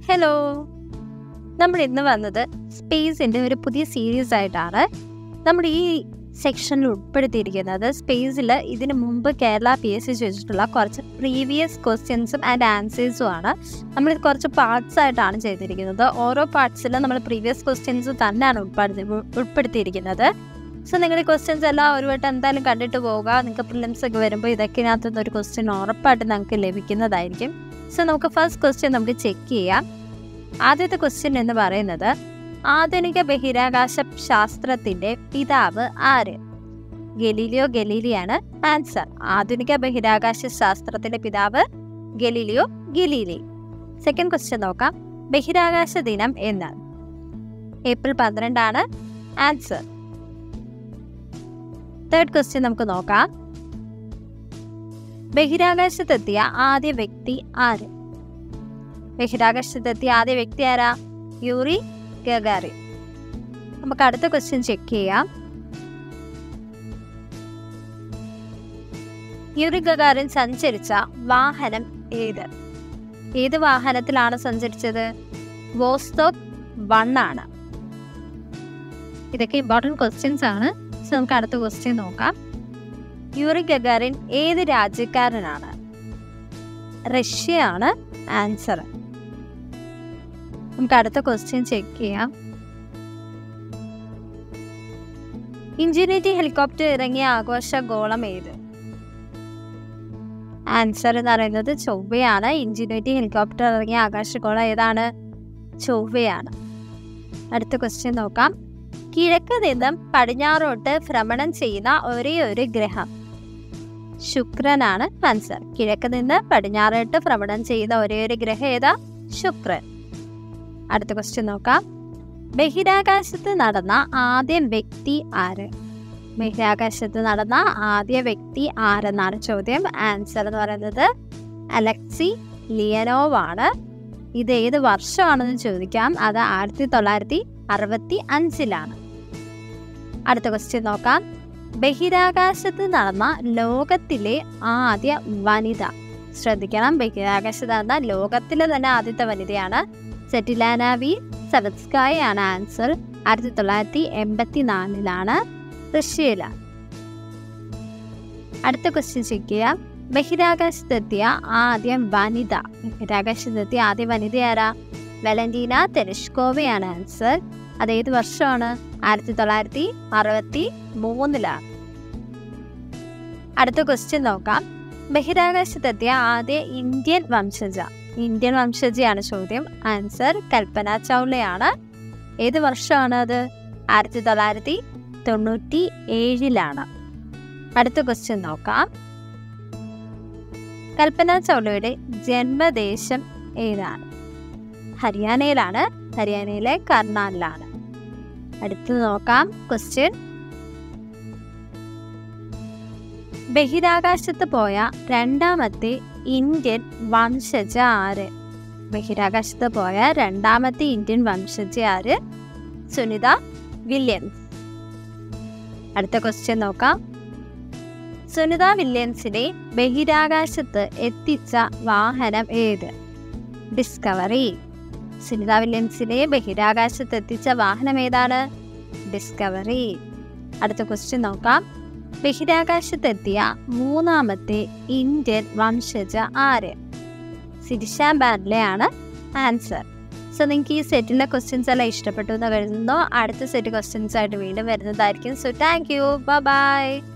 hello നമ്മൾ ഇന്ന് വന്നത് സ്പേസിൻ്റെ ഒരു പുതിയ സീരീസ് ആയിട്ടാണ് നമ്മൾ ഈ സെക്ഷനിൽ ഉൾപ്പെടുത്തിയിരിക്കുന്നത് സ്പേസിൽ ഇതിനു മുമ്പ് കേരള പി എസ് സി ചോദിച്ചിട്ടുള്ള കുറച്ച് പ്രീവിയസ് ക്വസ്റ്റ്യൻസും ആൻഡ് ആൻസേഴ്സും ആണ് നമ്മൾ ഇത് കുറച്ച് പാർട്സ് ആയിട്ടാണ് ചെയ്തിരിക്കുന്നത് ഓരോ പാർട്സിലും നമ്മൾ പ്രീവിയസ് ക്വസ്റ്റ്യൻസ് തന്നെയാണ് ഉൾപ്പെടുത്തി ഉൾപ്പെടുത്തിയിരിക്കുന്നത് സോ നിങ്ങളുടെ ക്വസ്റ്റ്യൻസ് എല്ലാം ഒരു വട്ടം എന്തായാലും കണ്ടിട്ട് പോവുക നിങ്ങൾക്ക് പ്രിലിംസ് ഒക്കെ വരുമ്പോൾ ഇതൊക്കെ ഇതിനകത്തുനിന്ന് ഒരു ക്വസ്റ്റ്യൻ ഉറപ്പായിട്ട് നിങ്ങൾക്ക് ലഭിക്കുന്നതായിരിക്കും സോ നമുക്ക് ഫസ്റ്റ് ക്വസ്റ്റ്യൻ നമുക്ക് ചെക്ക് ചെയ്യാം ആദ്യത്തെ ക്വസ്റ്റ്യൻ എന്ന് പറയുന്നത് ആധുനിക ബഹിരാകാശ ശാസ്ത്രത്തിന്റെ പിതാവ് ആര് ഗലീലിയോ ഗലീലിയാണ് ആൻസർ ആധുനിക ബഹിരാകാശ ശാസ്ത്രത്തിന്റെ പിതാവ് ഗലീലിയോ ഗലീലി സെക്കൻഡ് ക്വസ്റ്റ്യൻ നോക്കാം ബഹിരാകാശ ദിനം എന്ന് ഏപ്രിൽ പന്ത്രണ്ടാണ് ആൻസർ തേർഡ് ക്വസ്റ്റ്യൻ നമുക്ക് നോക്കാം ബഹിരാകാശത്തെത്തിയ ആദ്യ വ്യക്തി ആര് ബഹിരാകാശത്തെത്തിയ ആദ്യ വ്യക്തി ആരാ യൂറി ഗഗാറിൻ നമുക്ക് അടുത്ത ക്വസ്റ്റ്യൻ ചെക്ക് ചെയ്യാം യൂറി ഗഗാറിൻ സഞ്ചരിച്ച വാഹനം ഏത് ഏത് വാഹനത്തിലാണ് സഞ്ചരിച്ചത് വോസ്റ്റോക്ക് വൺ ആണ് ഇതൊക്കെ ഇമ്പോർട്ടൻറ്റ് ക്വസ്റ്റ്യൻസ് ആണ് സോ നമുക്ക് അടുത്ത ക്വസ്റ്റ്യൻ നോക്കാം യൂറി ഗഗാറിൻ ഏത് രാജ്യക്കാരനാണ് റഷ്യയാണ് ആൻസർ നമുക്ക് അടുത്ത ക്വസ്റ്റ്യൻ ചെക്ക് ചെയ്യാം ഇഞ്ചിനിറ്റി ഹെലികോപ്റ്റർ ഇറങ്ങിയ ആഘോഷ ഗോളം ഏത് ആൻസർ എന്ന് പറയുന്നത് ചൊവ്വയാണ് ഇഞ്ചിനിറ്റി ഹെലികോപ്റ്റർ ഇറങ്ങിയ ആകാശഗോളം ഏതാണ് ചൊവ്വയാണ് അടുത്ത ക്വസ്റ്റ്യൻ നോക്കാം കിഴക്ക് നിന്നും പടിഞ്ഞാറോട്ട് ഭ്രമണം ചെയ്യുന്ന ഒരേ ഒരു ഗ്രഹം ശുക്രനാണ് ആൻസർ കിഴക്ക് നിന്ന് പടിഞ്ഞാറോട്ട് ഭ്രമണം ചെയ്യുന്ന ഒരേ ഒരു ഗ്രഹം ഏതാ ശുക്രൻ അടുത്ത ക്വസ്റ്റ്യൻ നോക്കാം ബഹിരാകാശത്ത് നടന്ന ആദ്യ വ്യക്തി ആര് ബഹിരാകാശത്ത് നടന്ന ആദ്യ വ്യക്തി ആരെന്നാണ് ചോദ്യം ആൻസർ എന്ന് പറയുന്നത് അലക്സി ലിയനോവ് ആണ് ഇത് ഏത് വർഷമാണെന്ന് ചോദിക്കാം അത് ആയിരത്തി തൊള്ളായിരത്തി അറുപത്തി അഞ്ചിലാണ് അടുത്ത ക്വസ്റ്റ്യൻ നോക്കാം ബഹിരാകാശത്ത് നടന്ന ലോകത്തിലെ ആദ്യ വനിത ശ്രദ്ധിക്കണം ബഹിരാകാശത്ത് നടന്ന ലോകത്തിലെ തന്നെ ആദ്യത്തെ വനിതയാണ് സെറ്റിലാന വി സവത്സ്കായ ആണ് ആൻസർ ആയിരത്തി തൊള്ളായിരത്തി എൺപത്തി നാലിലാണ് റഷ്യയിലാണ് അടുത്ത ക്വസ്റ്റ്യൻ ചെക്ക് ചെയ്യാം ബഹിരാകാശത്തെത്തിയ ആദ്യ വനിത ബഹിരാകാശത്തെത്തിയ ആദ്യ വനിത ആരാ വെലന്റീന തെരഷ്കോവയാണ് ആൻസർ അത് ഏത് വർഷമാണ് ആയിരത്തി തൊള്ളായിരത്തി അറുപത്തി മൂന്നിലാണ് അടുത്ത ക്വസ്റ്റ്യൻ നോക്കാം ബഹിരാകാശത്തെത്തിയ ആദ്യ ഇന്ത്യൻ വംശജ ഇന്ത്യൻ വംശജയാണ് ചോദ്യം ആൻസർ കൽപ്പന ചൗളയാണ് ഏത് വർഷമാണ് അത് ആയിരത്തി തൊള്ളായിരത്തി തൊണ്ണൂറ്റി ഏഴിലാണ് അടുത്ത ക്വസ്റ്റ്യൻ നോക്കാം കൽപ്പന ചൗളയുടെ ജന്മദേശം ഏതാണ് ഹരിയാനയിലാണ് ഹരിയാനയിലെ കർണാലിലാണ് അടുത്ത് നോക്കാം ക്വസ്റ്റ്യൻ ബഹിരാകാശത്ത് പോയ രണ്ടാമത്തെ ഇന്ത്യൻ വംശജ ആര് ബഹിരാകാശത്ത് പോയ രണ്ടാമത്തെ ഇന്ത്യൻ വംശജ ആര് സുനിത വില്യംസ് അടുത്ത ക്വസ്റ്റ്യൻ നോക്കാം സുനിത വില്യംസിനെ ബഹിരാകാശത്ത് എത്തിച്ച വാഹനം ഏത് ഡിസ്കവറി സുനിത വില്യംസിനെ ബഹിരാകാശത്ത് എത്തിച്ച വാഹനം ഏതാണ് ഡിസ്കവറി അടുത്ത ക്വസ്റ്റ്യൻ നോക്കാം ബഹിരാകാശത്തെത്തിയ മൂന്നാമത്തെ ഇന്ത്യൻ വംശജ ആര് സിരിഷ ബാൻഡ്ലെയാണ് ആൻസർ സോ നിങ്ങൾക്ക് ഈ സെറ്റിലെ ക്വസ്റ്റ്യൻസ് എല്ലാം ഇഷ്ടപ്പെട്ടു എന്ന് കരുതുന്നു അടുത്ത സെറ്റ് ക്വസ്റ്റ്യൻസ് ആയിട്ട് വീണ്ടും വരുന്നതായിരിക്കും സോ താങ്ക് യു ബൈ